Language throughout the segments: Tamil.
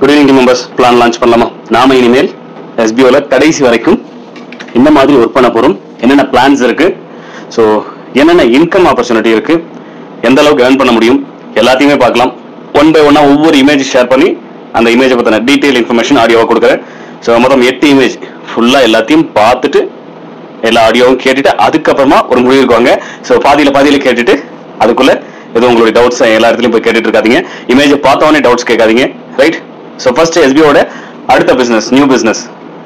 good evening members plan launch பண்ணலாமா நாம இனிமேல் எஸ்பிஓல கடைசி வரைக்கும் இந்த மாதிரி ஒர்க் பண்ண போறோம் என்னென்ன பிளான்ஸ் இருக்கு ஸோ என்னென்ன இன்கம் ஆப்பர்ச்சுனிட்டி இருக்கு எந்த அளவுக்கு ஏர்ன் பண்ண முடியும் எல்லாத்தையுமே பார்க்கலாம் ஒன் பை ஒன்னா ஒவ்வொரு இமேஜ் ஷேர் பண்ணி அந்த இமேஜை பத்தின டீட்டெயில் இன்ஃபர்மேஷன் ஆடியோவாக கொடுக்குறேன் ஸோ மொத்தம் எட்டு இமேஜ் ஃபுல்லா எல்லாத்தையும் பார்த்துட்டு எல்லா ஆடியோவும் கேட்டுட்டு அதுக்கப்புறமா ஒரு முடிவுக்கு வாங்க ஸோ பாதியில பாதியில கேட்டுட்டு அதுக்குள்ள எதுவும் உங்களுடைய டவுட்ஸ் எல்லா இடத்துலயும் போய் கேட்டுட்டு இருக்காதீங்க இமேஜை பார்த்தவொடனே டவுட்ஸ் கேட்காதீங்க ரைட் ஸோ ஃபர்ஸ்ட் எஸ்பிஓட அடுத்த பிசினஸ் நியூ பிசினஸ்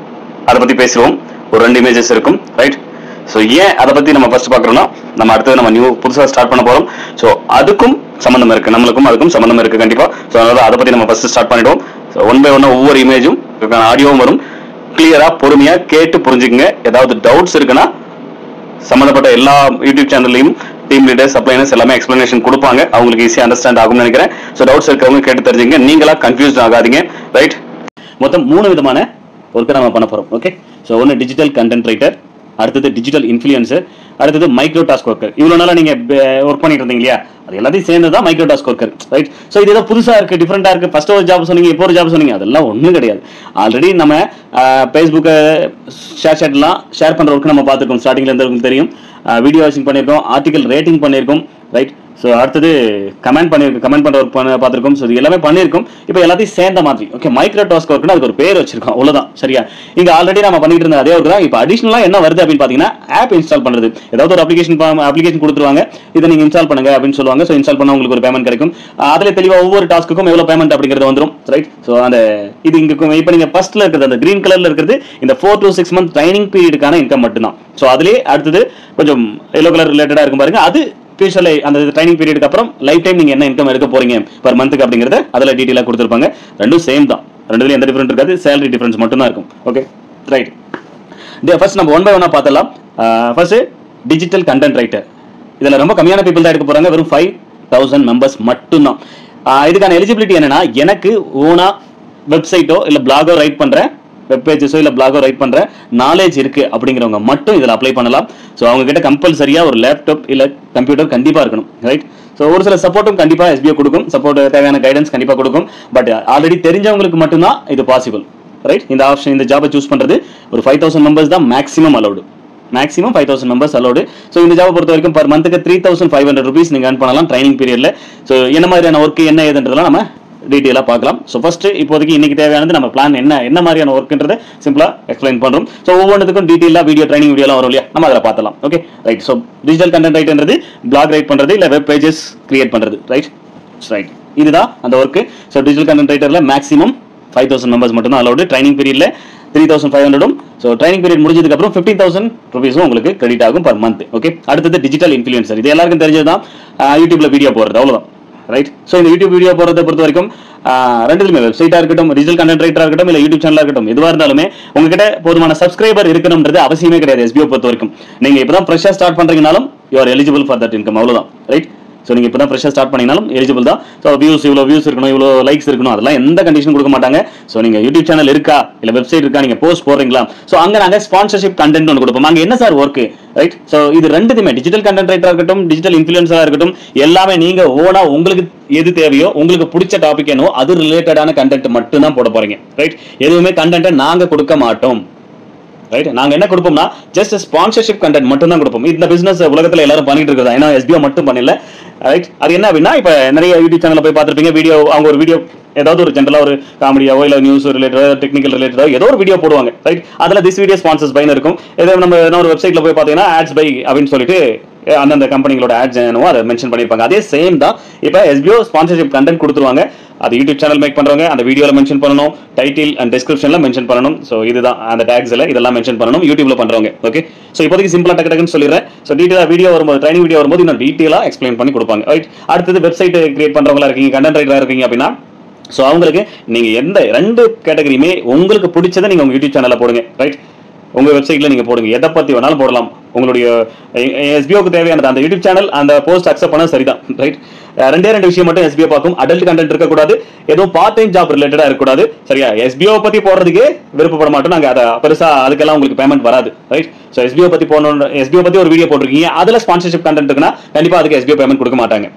அதை பத்தி பேசுவோம் ஒரு ரெண்டு இமேஜஸ் இருக்கும் ரைட் ஸோ ஏன் அதை பத்தி நம்ம ஃபர்ஸ்ட் பார்க்கறோம்னா நம்ம அடுத்தது நம்ம நியூ புதுசாக ஸ்டார்ட் பண்ண போறோம் ஸோ அதுக்கும் சம்மந்தம் இருக்கு நம்மளுக்கும் அதுக்கும் சம்மந்தம் இருக்கு கண்டிப்பா ஸோ அதனால அதை பத்தி நம்ம ஃபர்ஸ்ட் ஸ்டார்ட் பண்ணிடுவோம் ஸோ ஒன் பை ஒன்னா ஒவ்வொரு இமேஜும் ஆடியோவும் வரும் கிளியரா பொறுமையா கேட்டு புரிஞ்சுக்குங்க ஏதாவது டவுட்ஸ் இருக்குன்னா சம்மந்தப்பட்ட எல்லா யூடியூப் சேனல்லையும் டீம் லீடர்ஸ் சப்ளைனர்ஸ் எல்லாமே எக்ஸ்பிளனேஷன் கொடுப்பாங்க அவங்களுக்கு ஈஸியாக அண்டர்ஸ்டாண்ட் ஆகும்னு நினைக்கிறேன் ஸோ டவுட்ஸ் இருக்கவங்க கேட்டு தெரிஞ்சுங்க நீங்களா கன்ஃபியூஸ் ஆகாதீங்க ரைட் மொத்தம் மூணு விதமான ஒர்க்கை நம்ம பண்ண போறோம் ஓகே ஸோ ஒன்று டிஜிட்டல் கண்டென்ட் ரைட்டர் அடுத்தது டிஜிட்டல் இன்ஃப்ளூயன்சர் அடுத்தது மைக்ரோ டாஸ்க் ஒர்க்கர் இவ்வளோ நாளாக நீங்கள் ஒர்க் பண்ணிட்டு இருந்தீங்க இல்லையா அது எல்லாத்தையும் சேர்ந்து தான் micro task worker right so இது ஏதோ புதுசாக இருக்குது டிஃப்ரெண்ட்டாக இருக்குது ஃபர்ஸ்ட் ஒரு ஜாப் சொன்னீங்க இப்போ ஒரு ஜாப் சொன்னீங்க அதெல்லாம் ஒன்றும் கிடையாது ஆல்ரெடி நம்ம ஃபேஸ்புக்கை ஷேர் ஷேட்லாம் ஷேர் பண்ணுற ஒர்க்கு நம்ம பார்த்துருக்கோம் ஸ்டார்டிங்கில் இருந்தவங்களுக்கு தெரியும் வீடியோ வாட்சிங் பண்ணியிருக்கோம் ஆர்டிகல் ரேட்டிங் பண்ணியிருக்கோம் ரைட் ஸோ அடுத்தது கமெண்ட் பண்ணியிருக்கோம் கமெண்ட் பண்ணுற ஒர்க் பண்ண பார்த்துருக்கோம் ஸோ இது எல்லாமே பண்ணியிருக்கோம் இப்போ எல்லாத்தையும் சேர்ந்த மாதிரி ஓகே மைக்ரோ டாஸ்க் ஒர்க்னு அதுக்கு ஒரு பேர் வச்சிருக்கோம் அவ்வளோதான் சரியா இங்கே ஆல்ரெடி நம்ம பண்ணிட்டு இருந்த அதே ஒர்க் தான் இப்போ அடிஷனலாக என்ன வருது அப்படின்னு பார்த்தீங்கன்னா ஆப் இன்ஸ்டால் பண்ணுறது ஏதாவது ஒரு அப்ளிகேஷன் அப்ளிகேஷன் கொடுத்துருவாங்க இதை நீங்கள் இன்ஸ்டால் பண்ணுங்க அப்படின்னு சொல்லுவாங்க ஸோ இன்ஸ்டால் பண்ண உங்களுக்கு ஒரு பேமெண்ட் கிடைக்கும் அதில் தெளிவாக ஒவ்வொரு டாஸ்க்குக்கும் எவ்வளோ பேமெண்ட் அப்படிங்கிறது வந்துடும் ரைட் ஸோ அந்த இது இங்கே இப்போ நீங்கள் ஃபர்ஸ்ட்ல இருக்கிறது அந்த கிரீன் கலர்ல இருக்கிறது இந்த four to six month training பீரியடுக்கான இன்கம் மட்டும்தான் ஸோ அதுலேயே அடுத்தது கொஞ்சம் எல்லோ கலர் ரிலேட்டடாக இருக்கும் பாருங்க அது ஃபியூச்சர்ல அந்த ட்ரைனிங் பீரியடுக்கு அப்புறம் லைஃப் டைம் நீங்க என்ன இன்கம் எடுக்க போறீங்க பர் மந்த்துக்கு அப்படிங்கறத அதில் டீட்டெயிலாக கொடுத்துருப்பாங்க ரெண்டும் சேம் தான் ரெண்டுல எந்த டிஃபரெண்ட் இருக்காது சேலரி டிஃபரன்ஸ் மட்டும் தான் இருக்கும் ஓகே ரைட் ஃபர்ஸ்ட் நம்ம ஒன் பை ஒன்னா பார்த்தலாம் ஃபர்ஸ்ட் டிஜிட்டல் கண்டென்ட் ரைட்டர் இதுல ரொம்ப கம்மியான பீப்பிள் தான் எடுக்க போறாங்க வெறும் ஃபைவ் தௌசண்ட் மெம்பர்ஸ் மட்டும்தான் ஆஹ் இதுக்கான எலிஜிபிலிட்டி என்னன்னா எனக்கு ஓனா வெப்சைட்டோ இல்ல பிளாகோ ரைட் பண்றேன் வெப் பேஜஸோ இல்லை பிளாகோ ரைட் பண்ற நாலேஜ் இருக்கு அப்படிங்கிறவங்க மட்டும் இதில் அப்ளை பண்ணலாம் ஸோ அவங்க கிட்ட கம்பல்சரியா ஒரு லேப்டாப் இல்லை கம்ப்யூட்டர் கண்டிப்பா இருக்கணும் ரைட் ஸோ ஒரு சில சப்போர்ட்டும் கண்டிப்பா எஸ்பிஐ கொடுக்கும் சப்போர்ட் தேவையான கைடன்ஸ் கண்டிப்பா கொடுக்கும் பட் ஆல்ரெடி தெரிஞ்சவங்களுக்கு மட்டும்தான் இது பாசிபிள் ரைட் இந்த ஆப்ஷன் இந்த ஜாபை சூஸ் பண்றது ஒரு ஃபைவ் தௌசண்ட் மெம்பர்ஸ் தான் maximum allowed maximum five thousand members allowed so இந்த ஜாபை பொறுத்த வரைக்கும் பர் மந்த்துக்கு three thousand five hundred rupees நீங்கள் earn பண்ணலாம் ட்ரைனிங் பீரியட்ல ஸோ என்ன மாதிரியான ஒர்க் என்ன ஏதுன்றதெல்லாம் நம்ம டீட்டெயிலாக பார்க்கலாம் ஸோ ஃபர்ஸ்ட் இப்போதைக்கு இன்னைக்கு தேவையானது நம்ம பிளான் என்ன என்ன மாதிரியான ஒர்க்ன்றதை சிம்பிளாக எக்ஸ்பிளைன் பண்ணுறோம் ஸோ ஒவ்வொன்றுக்கும் டீட்டெயிலாக வீடியோ ட்ரைனிங் வீடியோலாம் வரும் இல்லையா நம்ம அதில் பார்த்தலாம் okay right so digital content ரைட்ன்றது பிளாக் ரைட் பண்ணுறது இல்லை வெப் பேஜஸ் கிரியேட் பண்ணுறது ரைட் ரைட் இதுதான் அந்த ஒர்க்கு ஸோ டிஜிட்டல் கண்டென்ட் ரைட்டரில் மேக்ஸிமம் ஃபைவ் தௌசண்ட் மெம்பர்ஸ் மட்டும் தான் அலௌடு ட்ரைனிங் பீரியட்ல த்ரீ தௌசண்ட் ஃபைவ் ஹண்ட்ரடும் ஸோ ட்ரைனிங் பீரியட் முடிஞ்சதுக்கு அப்புறம் ஃபிஃப்டீன் தௌசண்ட் ருபீஸும் உங்களுக்கு கிரெடிட் ஆகும் பர் மந்த் ஓகே அடுத்தது டிஜிட்டல் இன்ஃப்ளூயன்சர் இது எல்லாருக்கும் தெரிஞ்சது தான் யூடியூப்ல வீடியோ போடுறது அவ்வளவுதான் ரைட் ஸோ இந்த யூடியூப் வீடியோ போறதை பொறுத்த வரைக்கும் ஆஹ், ரெண்டுலையுமே வெப்சைட்டா இருக்கட்டும் டிஜிட்டல் கண்டென்ட் ரைட்டரா இருக்கட்டும் இல்லை யூடியூப் சேனலா இருக்கட்டும் எதுவாக இருந்தாலுமே உங்ககிட்ட போதுமான சப்ஸ்கிரைபர் இருக்கணும்ன்றது அவசியமே கிடையாது எஸ்பிஓ பொறுத்த வரைக்கும் நீங்க இப்பதான் ஃப்ரெஷ்ஷாக ஸ்டார்ட் பண்றீங்கனாலும் you are eligible for that income அவ்வளவுதான் ரைட் ஸோ நீங்கள் இப்போ தான் ஃப்ரெஷ்ஷாக ஸ்டார்ட் பண்ணினாலும் எலிஜிபிள் தான் ஸோ வியூஸ் இவ்வளோ வியூஸ் இருக்கணும் இவ்வளோ லைக்ஸ் இருக்கணும் அதெல்லாம் எந்த கண்டிஷன் கொடுக்க மாட்டாங்க ஸோ நீங்கள் யூடியூப் சேனல் இருக்கா இல்லை வெப்சைட் இருக்கா நீங்கள் போஸ்ட் போடுறீங்களா ஸோ அங்கே நாங்கள் ஸ்பான்சர்ஷிப் கண்டென்ட் ஒன்று கொடுப்போம் அங்கே என்ன சார் ஒர்க்கு ரைட் ஸோ இது ரெண்டுதுமே டிஜிட்டல் கண்டென்ட் ரைட்டராக இருக்கட்டும் டிஜிட்டல் இன்ஃப்ளூயன்ஸாக இருக்கட்டும் எல்லாமே நீங்கள் ஓனா உங்களுக்கு எது தேவையோ உங்களுக்கு பிடிச்ச டாபிக் என்னவோ அது ரிலேட்டடான கண்டென்ட் மட்டும் தான் போட போறீங்க ரைட் எதுவுமே கண்டென்ட்டை நாங்கள் கொடுக்க மாட்டோம் ரைட் நாங்க என்ன கொடுப்போம்னா ஜஸ்ட் ஸ்பான்சர்ஷிப் கண்டென்ட் மட்டும் தான் கொடுப்போம் இந்த பிசினஸ் உலகத்துல எல்லாரும் பண்ணிட்டு இருக்கிறதா ஏன்னா எஸ்பிஓ மட்டும் பண்ணல ரைட் அது என்ன அப்படின்னா இப்ப நிறைய யூடியூப் சேனல்ல போய் பார்த்திருப்பீங்க வீடியோ அவங்க ஒரு வீடியோ ஏதாவது ஒரு ஜென்ரலா ஒரு காமெடியாவோ இல்ல நியூஸ் ரிலேட்டடோ டெக்னிக்கல் ரிலேட்டடோ ஏதோ ஒரு வீடியோ போடுவாங்க ரைட் அதுல திஸ் வீடியோ ஸ்பான்சர்ஸ் பைன் இருக்கும் இதே நம்ம என்ன ஒரு வெப்சைட்ல போய் பாத்தீங்கன்னா ஆட்ஸ் பை அப்படின்னு சொல்லிட்டு அஹ் அந்தந்த கம்பெனிகளோட ஆட்ஸ் என்னவோ அதை மென்ஷன் பண்ணிருப்பாங்க அதே சேம் தான் இப்போ எஸ்பிஓ ஸ்பான்சர்ஷிப் கண்டென்ட் கொடுத்துருவாங்க அது யூடியூப் சேனல் மேக் பண்றவங்க அந்த வீடியோல மென்ஷன் பண்ணணும் டைட்டில் அண்ட் டிஸ்கிரிப்ஷன்ல மென்ஷன் பண்ணணும் ஸோ இதுதான் அந்த டேக்ஸ்ல இதெல்லாம் மென்ஷன் பண்ணணும் யூடியூப்ல பண்றவங்க ஓகே ஸோ இப்போதைக்கு சிம்பிளா டக்கு டக்குன்னு சொல்லிடுறேன் ஸோ டீட்டெயிலாக வீடியோ வரும்போது ட்ரைனிங் வீடியோ வரும்போது இன்னும் டீட்டெயிலா எக்ஸ்பிளைன் பண்ணி கொடுப்பாங்க ரைட் அடுத்தது வெப்சைட் கிரியேட் பண்றவங்களா இருக்கீங்க கண்டென்ட் ரைட்டரா இருக்கீங்க அப்படின்னா ஸோ அவங்களுக்கு நீங்க எந்த ரெண்டு கேட்டகரியுமே உங்களுக்கு பிடிச்சதை நீங்க உங்க யூடியூப் சேனல்ல போடுங்க ரைட் உங்க வெப்சைட்ல நீங்க போடுங்க எதை பத்தி வேணாலும் போடலாம் உங்களுடைய எஸ்பிஓக்கு தேவையானது அந்த யூடியூப் சேனல் அந்த போஸ்ட் அக்செப்ட் பண்ண சரிதான் ரைட் ரெண்டே ரெண்டு விஷயம் மட்டும் எஸ்பிஓ பார்க்கும் அடல்ட் கண்டென்ட் இருக்கக்கூடாது ஏதோ பார்ட் டைம் ஜாப் ரிலேட்டடா இருக்கக்கூடாது சரியா எஸ்பிஓ பத்தி போடுறதுக்கு விருப்பப்பட மாட்டோம் நாங்க அதை பெருசா அதுக்கெல்லாம் உங்களுக்கு பேமெண்ட் வராது ரைட் ஸோ எஸ்பிஓ பத்தி போடணும் எஸ்பிஓ பத்தி ஒரு வீடியோ போட்டிருக்கீங்க அதுல ஸ்பான்சர்ஷிப் கண்டென்ட் இருக்குன்னா கண்டிப்பா அதுக்கு எஸ்பிஓ பேமெண்ட் கொடுக்க மாட்டாங்க ரைட்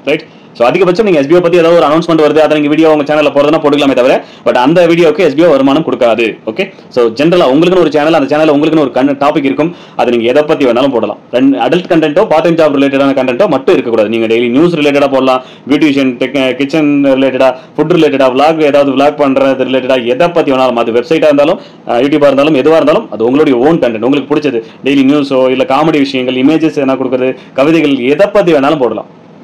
ஸோ அதிகபட்சம் நீங்க எஸ்பிஓ பத்தி ஏதாவது ஒரு அனௌன்ஸ்மெண்ட் வருது அதை நீங்க வீடியோ உங்க சேனல்ல போறதுனா போட்டுக்கலாமே தவிர பட் அந்த வீடியோக்கு எஸ்பிஓ வருமானம் கொடுக்காது ஓகே ஸோ ஜென்ரலா உங்களுக்குன்னு ஒரு சேனல் அந்த சேனல் உங்களுக்குன்னு ஒரு கண்ட டாபிக் இருக்கும் அது நீங்க எதை பத்தி வேணாலும் போடலாம் ரெண்டு அடல்ட் கண்டென்ட்டோ பார்ட் டைம் ஜாப் ரிலேட்டடான கண்டென்ட்டோ மட்டும் இருக்கக்கூடாது நீங்க டெய்லி நியூஸ் ரிலேட்டடா போடலாம் பியூட்டிஷியன் டெக் கிச்சன் ரிலேட்டடா ஃபுட் ரிலேட்டடா vlog ஏதாவது vlog பண்றது ரிலேட்டடா எதை பத்தி வேணாலும் அது வெப்சைட்டா இருந்தாலும் யூடியூபா இருந்தாலும் எதுவா இருந்தாலும் அது உங்களுடைய ஓன் கண்டென்ட் உங்களுக்கு பிடிச்சது டெய்லி நியூஸோ இல்ல காமெடி விஷயங்கள் இமேஜஸ் என்ன கொடுக்குறது கவிதைகள் எதை பத்தி வேணாலும் போடலாம்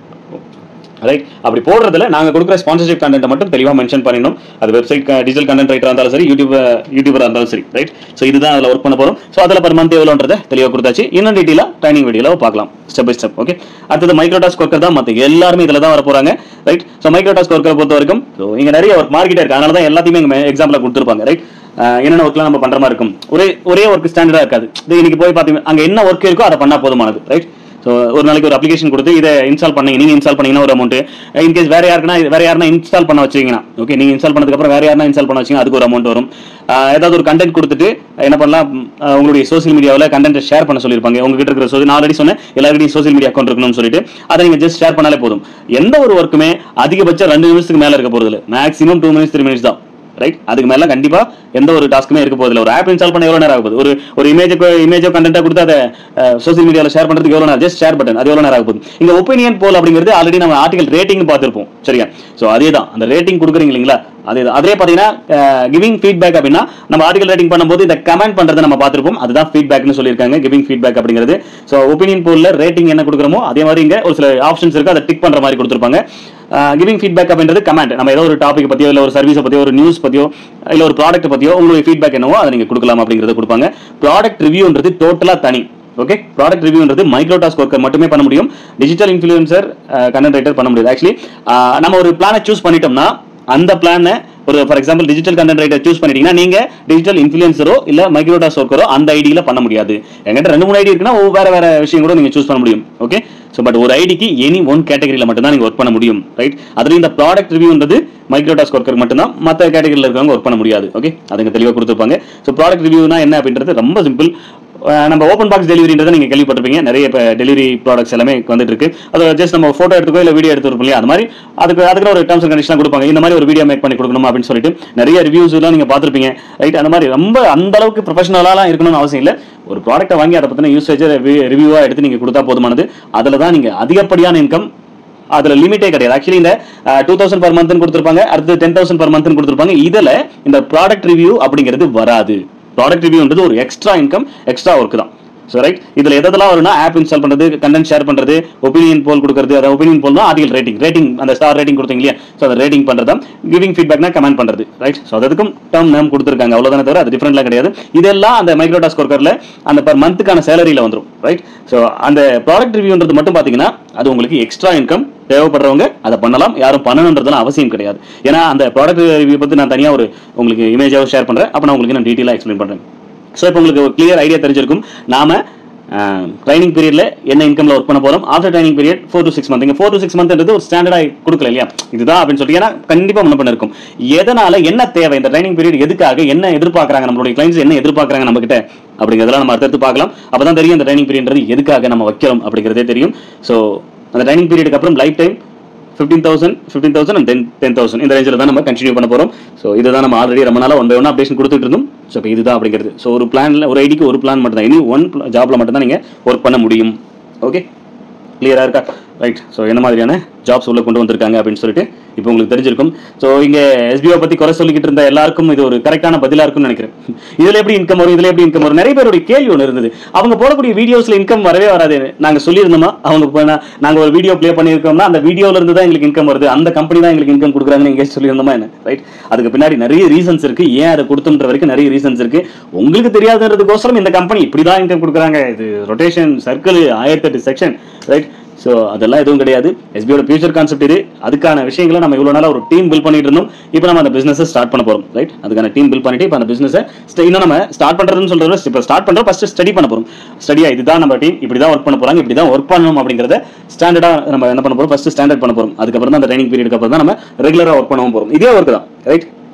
ரைட் அப்படி போடுறதுல நாங்க கொடுக்குற ஸ்பான்சர்ஷிப் கண்டென்ட் மட்டும் தெளிவா மென்ஷன் பண்ணிடணும் அது வெப்சைட் டிஜிட்டல் கண்டென்ட் ரைட்டரா இருந்தாலும் சரி யூடியூப் யூடியூபரா இருந்தாலும் சரி ரைட் ஸோ இதுதான் அதில் ஒர்க் பண்ண போறோம் ஸோ அதில் பர் மந்த் எவ்வளோன்றதை தெளிவாக கொடுத்தாச்சு இன்னும் டீட்டெயிலாக ட்ரைனிங் வீடியோவில் பார்க்கலாம் ஸ்டெப் பை ஸ்டெப் ஓகே அடுத்தது மைக்ரோடாஸ்க் ஒர்க்கர் தான் மற்ற எல்லாருமே இதில் தான் வர போறாங்க ரைட் ஸோ மைக்ரோடாஸ்க் ஒர்க்கரை பொறுத்த வரைக்கும் ஸோ இங்க நிறைய ஒர்க் மார்க்கெட் இருக்கு அதனால தான் எல்லாத்தையுமே இங்கே எக்ஸாம்பிள் கொடுத்துருப்பாங்க ரைட் என்னென்ன ஒர்க்லாம் நம்ம பண்ற மாதிரி இருக்கும் ஒரே ஒரே ஒர்க் ஸ்டாண்டர்டா இருக்காது இது இன்னைக்கு போய் பார்த்தீங்கன்னா அங்கே என்ன ஒர்க் இருக்கோ அதை பண்ணா போதுமானது ரைட் ஸோ ஒரு நாளைக்கு ஒரு அப்ளிகேஷன் கொடுத்து இதை இன்ஸ்டால் பண்ணீங்க நீங்க இன்ஸ்டால் பண்ணீங்கன்னா ஒரு அமௌண்ட் இன்கேஸ் வேற யாருக்குன்னா வேற யாருன்னா இன்ஸ்டால் பண்ண வச்சீங்கன்னா ஓகே நீங்க இன்ஸ்டால் பண்ணதுக்கு அப்புறம் வேற யாருன்னா இன்ஸ்டால் பண்ண வச்சீங்க அதுக்கு ஒரு அமௌண்ட் வரும் ஆஹ் ஏதாவது ஒரு கண்டென்ட் கொடுத்துட்டு என்ன பண்ணலாம் ம், ஆஹ் உங்களுடைய சோசியல் மீடியாவில் கண்டென்ட் ஷேர் பண்ண சொல்லியிருப்பாங்க உங்ககிட்ட இருக்கிற social- நான் ஆல்ரெடி சொன்னேன் எல்லாருக்கிட்டையும் சோசியல் மீடியா அக்கௌண்ட் இருக்கணும்னு சொல்லிட்டு அதை நீங்க ஜஸ்ட் ஷேர் பண்ணாலே போதும் எந்த ஒரு ஒர்க்குமே அதிகபட்சம் ரெண்டு நிமிஷத்துக்கு மேல இருக்க போறது இல்லை maximum two minutes three minutes தான் ரைட் அதுக்கு மேல கண்டிப்பா எந்த ஒரு டாஸ்க்குமே இருக்க போதில்லை ஒரு ஆப் இன்ஸ்டால் பண்ண எவ்வளவு நேரம் ஆகும் ஒரு ஒரு இமேஜ் இமேஜோ கண்டென்ட்டா கொடுத்து அதை சோசியல் மீடியாவில் ஷேர் பண்றதுக்கு எவ்வளவு நேரம் ஜஸ்ட் ஷேர் பட்டன் அது எவ்வளவு நேரம் ஆகும் இங்க ஒப்பீனியன் போல் அப்படிங்கிறது ஆல்ரெடி நம்ம ஆர்டிகல் ரேட்டிங் பார்த்திருப்போம் சரியா சோ அதே தான் அந்த ரேட்டிங் கொடுக்குறீங்க இல்லைங்களா அதே தான் அதே பாத்தீங்கன்னா கிவிங் ஃபீட்பேக் அப்படின்னா நம்ம ஆர்டிகல் ரேட்டிங் பண்ணும்போது இந்த கமெண்ட் பண்றதை நம்ம பார்த்திருப்போம் அதுதான் ஃபீட்பேக்னு சொல்லியிருக்காங்க கிவிங் ஃபீட்பேக் அப்படிங்கிறது சோ ஒப்பீனியன் போல்ல ரேட்டிங் என்ன கொடுக்குறோமோ அதே மாதிரி இங்க ஒரு சில ஆப்ஷன்ஸ் இருக்கு அதை டிக் பண்ற மாதிரி கொடுத்துருப்பாங்க கிவிங் ஃபீட்பேக் அப்படின்றது கமெண்ட் நம்ம ஏதோ ஒரு டாபிக் பத்தியோ இல்ல ஒரு சர்வீஸ் பத்தியோ ஒரு நியூஸ் பத்தியோ இல்ல ஒரு ப்ராடக்ட் பத்தியோ உங்களுடைய ஃபீட்பேக் என்னவோ அதை நீங்க கொடுக்கலாம் அப்படிங்கறத கொடுப்பாங்க ப்ராடக்ட் ரிவ்யூன்றது டோட்டலா தனி ஓகே ப்ராடக்ட் ரிவ்யூன்றது மைக்ரோ டாஸ்க் ஒர்க்கர் மட்டுமே பண்ண முடியும் டிஜிட்டல் இன்ஃபுளுசர் கண்டென்ட் ரைட்டர் பண்ண முடியாது ஆக்சுவலி நம்ம ஒரு பிளானை சூஸ் பண்ணிட்டோம்னா அந்த பிளானை ஒரு for example digital content writer choose பண்ணிட்டீங்கன்னா நீங்க டிஜிட்டல் இன்ஃபுளுசரோ இல்ல மைக்ரோ டாஸ்க் ஒர்க்கரோ அந்த ஐடியில பண்ண முடியாது என்கிட்ட ரெண்டு மூணு ஐடி இருக்குன்னா ஒவ்வொரு வேற வேற விஷயம் கூட நீங்க சூஸ் பண்ண முடியும் ஓகே ஸோ பட் ஒரு ஐடிக்கு எனி ஒன் கேட்டகரியில் மட்டும்தான் நீங்க ஒர்க் பண்ண முடியும் ரைட் அதுல இந்த ப்ராடக்ட் ரிவ்யூன்றது மைக்ரோ டாஸ்க் ஒர்க்கர் மட்டும்தான் மற்ற கேட்டகரியில் இருக்கிறவங்க ஒர்க் பண்ண முடியாது ஓகே அதுங்க தெளிவாக கொடுத்துருப்பாங்க ஸோ ப்ராடக்ட் ரிவ்யூனா என்ன அப்படின்றது ரொம்ப சிம்பிள் நம்ம ஓப்பன் பாக்ஸ் டெலிவரின்றதை நீங்க கேள்விப்பட்டிருப்பீங்க நிறைய இப்போ டெலிவரி ப்ராடக்ட்ஸ் எல்லாமே வந்துட்டு இருக்கு அது ஜஸ்ட் நம்ம ஃபோட்டோ எடுத்துக்கோ இல்லை வீடியோ எடுத்து இல்லையா அது மாதிரி அதுக்கு அதுக்கு ஒரு டேர்ம்ஸ் அண்ட் கண்டிஷன் கொடுப்பாங்க இந்த மாதிரி ஒரு வீடியோ மேக் பண்ணி கொடுக்கணும் அப்படின்னு சொல்லிட்டு நிறைய ரிவ்யூஸ் எல்லாம் நீங்க பார்த்துருப்பீங்க ரைட் அந்த மாதிரி ரொம்ப அந்த அளவுக்கு ப்ரொஃபஷனலாலாம் இருக்கணும்னு அவசியம் இல்லை ஒரு ப்ராடக்ட்டை வாங்கி அதை பற்றின யூசேஜ் ரிவ்யூவா எடுத்து நீங்க கொடுத்தா போதுமானது அதில் தான் நீங்க அதிகப்படியான இன்கம் அதுல லிமிட்டே கிடையாது ஆக்சுவலி இந்த டூ தௌசண்ட் பர் மந்த்னு கொடுத்துருப்பாங்க அடுத்து டென் தௌசண்ட் பர் மந்த்னு கொடுத்துருப்பாங்க இதுல இந்த ப்ராடக்ட் ரிவ்யூ அப்படிங்கிறது வராது ப்ராடக்ட் ரிவ்யூன்றது ஒரு எக்ஸ்ட்ரா இன்கம் எக்ஸ்ட்ரா ஒர்க் தான் ஸோ ரைட் இதுல எதெல்லாம் வரும்னா ஆப் இன்ஸ்டால் பண்றது கண்டென்ட் ஷேர் பண்றது ஒப்பீனியன் போல் கொடுக்கறது அதாவது ஒப்பீனியன் போல் தான் ஆர்டிகல் ரேட்டிங் ரேட்டிங் அந்த ஸ்டார் ரேட்டிங் கொடுத்தீங்க இல்லையா ஸோ அந்த ரேட்டிங் பண்றது தான் கிவிங் ஃபீட்பேக்னா கமெண்ட் பண்றது ரைட் ஸோ அதுக்கும் டேர்ம் நேம் கொடுத்துருக்காங்க அவ்வளவுதானே தவிர அது டிஃபரெண்ட்லாம் கிடையாது இதெல்லாம் அந்த மைக்ரோ டாஸ்க் ஒர்க்கர்ல அந்த பர் மந்த்துக்கான சேலரியில வந்துரும் ரைட் ஸோ அந்த ப்ராடக்ட் ரிவ்யூன்றது மட்டும் பாத்தீங்கன்னா அது உங்களுக்கு எக்ஸ்ட்ரா இன்கம் தேவைப்படுறவங்க அதை பண்ணலாம் யாரும் பண்ணணுன்றதுலாம் அவசியம் கிடையாது ஏன்னா அந்த ப்ராடக்ட் ரிவ்யூ பத்தி நான் தனியா ஒரு உங்களுக்கு இமேஜாக ஷேர் பண்றேன் அப்போ நான் உங்களுக்கு நான் டீட்டெயிலாக எக்ஸ்பிளைன் பண்றேன் ஸோ இப்போ உங்களுக்கு ஒரு கிளியர் ஐடியா தெரிஞ்சிருக்கும் நாம ட்ரைனிங் பீரியட்ல என்ன இன்கம்ல ஒர்க் பண்ண போறோம் after training period four to six month இங்க ஃபோர் டு சிக்ஸ் மந்த்ன்றது ஒரு ஸ்டாண்டர்டா கொடுக்கல இல்லையா இதுதான் அப்படின்னு சொல்லிட்டு ஏன்னா கண்டிப்பா முன்ன பண்ண இருக்கும் எதனால என்ன தேவை இந்த ட்ரைனிங் பீரியட் எதுக்காக என்ன எதிர்பார்க்கறாங்க நம்மளுடைய கிளைண்ட்ஸ் என்ன எதிர்பார்க்கறாங்க நம்ம கிட்ட அப்படிங்கிறதெல்லாம் நம்ம அடுத்தடுத்து பார்க்கலாம் அப்பதான் தெரியும் இந்த ட்ரைனிங் பீரியட்ன்றது எதுக்காக நம்ம வைக்கிறோம் அப்படிங்கிறதே தெரியும் ஸோ அந்த ட்ரைனிங் பீரியடுக்கு அப்புறம் life time fifteen thousand fifteen thousand and ten ten thousand இந்த ரேஞ்சில் தான் நம்ம கண்டினியூ பண்ண போகிறோம் ஸோ இதுதான் நம்ம ஆல்ரெடி ரொம்ப நாளாக ஒன் பை ஒன் அப்டேஷன் கொடுத்துட்டு இருந்தோம் ஸோ இப்போ இதுதான் அப்படிங்கிறது ஸோ ஒரு பிளானில் ஒரு ஐடிக்கு ஒரு பிளான் மட்டும் தான் இனி ஒன் ஜாப்ல மட்டும் தான் நீங்கள் ஒர்க் பண்ண முடியும் ஓகே கிளியரா இருக்கா ரைட் ஸோ என்ன மாதிரியான ஜாப்ஸ் உள்ள கொண்டு வந்திருக்காங்க அப்படின்னு சொல்லிட்டு இப்போ உங்களுக்கு தெரிஞ்சிருக்கும் ஸோ இங்க எஸ்பிஓ பத்தி குறை சொல்லிக்கிட்டு இருந்த எல்லாருக்கும் இது ஒரு கரெக்டான பதிலா இருக்கும்னு நினைக்கிறேன் இதுல எப்படி இன்கம் வரும் இதுல எப்படி இன்கம் வரும் நிறைய பேருடைய கேள்வி ஒன்று இருந்தது அவங்க போடக்கூடிய வீடியோஸ்ல இன்கம் வரவே வராது நாங்க சொல்லியிருந்தோமா அவங்க இப்ப நான்- நாங்க ஒரு வீடியோ ப்ளே பண்ணியிருக்கோம்னா அந்த வீடியோல இருந்து தான் எங்களுக்கு இன்கம் வருது அந்த கம்பெனி தான் எங்களுக்கு இன்கம் கொடுக்குறாங்கன்னு எங்க சொல்லியிருந்தோமா என்ன ரைட் அதுக்கு பின்னாடி நிறைய ரீசன்ஸ் இருக்கு ஏன் அதை கொடுத்துன்ற வரைக்கும் நிறைய ரீசன்ஸ் இருக்கு உங்களுக்கு தெரியாதுன்றதுக்கோசரம் இந்த கம்பெனி இப்படிதான் இன்கம் கொடுக்குறாங்க இது ரொட்டேஷன் சர்க்கிள் ஆயிரத்தி எட்டு செக்ஷன் ரைட் ஸோ அதெல்லாம் எதுவும் கிடையாது எஸ்பியோட ஃபியூச்சர் கான்செப்ட் இது அதுக்கான விஷயங்களை நம்ம இவ்வளோ நாளாக ஒரு டீம் பில்ட் பண்ணிட்டு இருந்தோம் இப்போ நம்ம அந்த பிசினஸ் ஸ்டார்ட் பண்ண போறோம் ரைட் அதுக்கான டீம் பில்ட் பண்ணிட்டு இப்போ அந்த பிசினஸ் இன்னும் நம்ம ஸ்டார்ட் பண்றதுன்னு சொல்றது இப்போ ஸ்டார்ட் பண்றோம் ஃபர்ஸ்ட் ஸ்டடி பண்ண போறோம் ஸ்டடியா இதுதான் நம்ம டீம் இப்படி தான் ஒர்க் பண்ண போறாங்க இப்படி தான் ஒர்க் பண்ணணும் அப்படிங்கறத ஸ்டாண்டர்டா நம்ம என்ன பண்ண போறோம் ஃபர்ஸ்ட் ஸ்டாண்டர்ட் பண்ண போறோம் அதுக்கப்புறம் தான் அந்த ட்ரைனிங் பீரியடுக்கு அப்புறம் தான் நம்ம ரெகுலரா ஒர்க் பண்ணவும் போறோம் இதே ஒர்க் தான் ரைட்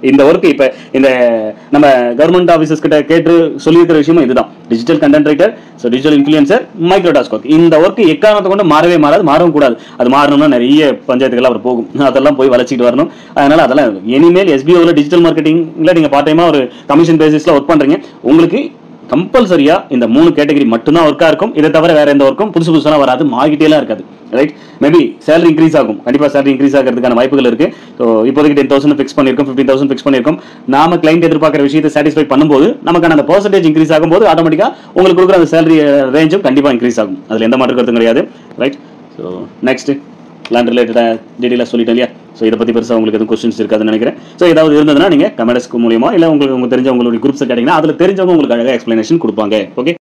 இந்த ஒர்க் இப்ப இந்த நம்ம கவர்மெண்ட் ஆஃபீஸர்ஸ் கிட்ட கேட்டு சொல்லியிருக்கிற விஷயமும் இதுதான் digital content writer so digital influencer micro task work இந்த ஒர்க் எக்காரணத்தை கொண்டு மாறவே மாறாது மாறவும் கூடாது அது மாறணும்னா நிறைய பஞ்சாயத்துகள் அவர் போகும் அதெல்லாம் போய் வளர்ச்சிட்டு வரணும் அதனால அதெல்லாம் இனிமேல் எஸ்பிஓவில் டிஜிட்டல் மார்க்கெட்டிங்ல நீங்க பார்ட் டைமா ஒரு கமிஷன் பேசிஸ்ல ஒர்க் பண்றீங்க உங்களுக்கு கம்பல்சரியா இந்த மூணு கேட்டகரி மட்டும்தான் ஒர்க்கா இருக்கும் இதை தவிர வேற எந்த ஒர்க்கும் புதுசு புதுசாக வராது மாறிக்கிட்டேலாம் இருக்காது ரைட் மேபி சேலரி இன்க்ரீஸ் ஆகும் கண்டிப்பா சேலரி இன்க்ரீஸ் ஆகிறதுக்கான வாய்ப்புகள் இருக்கு ஸோ இப்போதைக்கு டென் தௌசண்ட் ஃபிக்ஸ் பண்ணிருக்கோம் ஃபிஃப்டீன் தௌசண்ட் ஃபிக்ஸ் பண்ணிருக்கோம் நாம கிளைண்ட் எதிர்பார்க்குற விஷயத்தை சாட்டிஸ்ஃபை பண்ணும்போது நமக்கான அந்த பர்சன்டேஜ் இன்க்ரீஸ் ஆகும்போது ஆட்டோமேட்டிக்கா உங்களுக்கு கொடுக்குற அந்த சேலரி ரேஞ்சும் கண்டிப்பா இன்க்ரீஸ் ஆகும் அதுல எந்த மாற்று கருத்தும் கிடையாது ரைட் ஸோ நெக்ஸ்ட் லேண்ட் ரிலேட்டடாக டீட்டெயிலாக சொல்லிட்டேன் இல்லையா ஸோ இதை பற்றி பெருசாக உங்களுக்கு எதுவும் கொஸ்டின்ஸ் இருக்காதுன்னு நினைக்கிறேன் ஸோ ஏதாவது இருந்ததுன்னா நீங்கள் கமெண்ட்ஸ்க்கு மூலியமா இல்லை உங்களுக்கு உங்களுக்கு தெரிஞ்ச உங்களுடைய குரூப்ஸ் கேட்டிங்கன்னா அதில் தெரிஞ்சவங்க உங்களுக்கு அழகாக எக்ஸ்ப்ளனேஷன் கொடுப்பாங்க ஓகே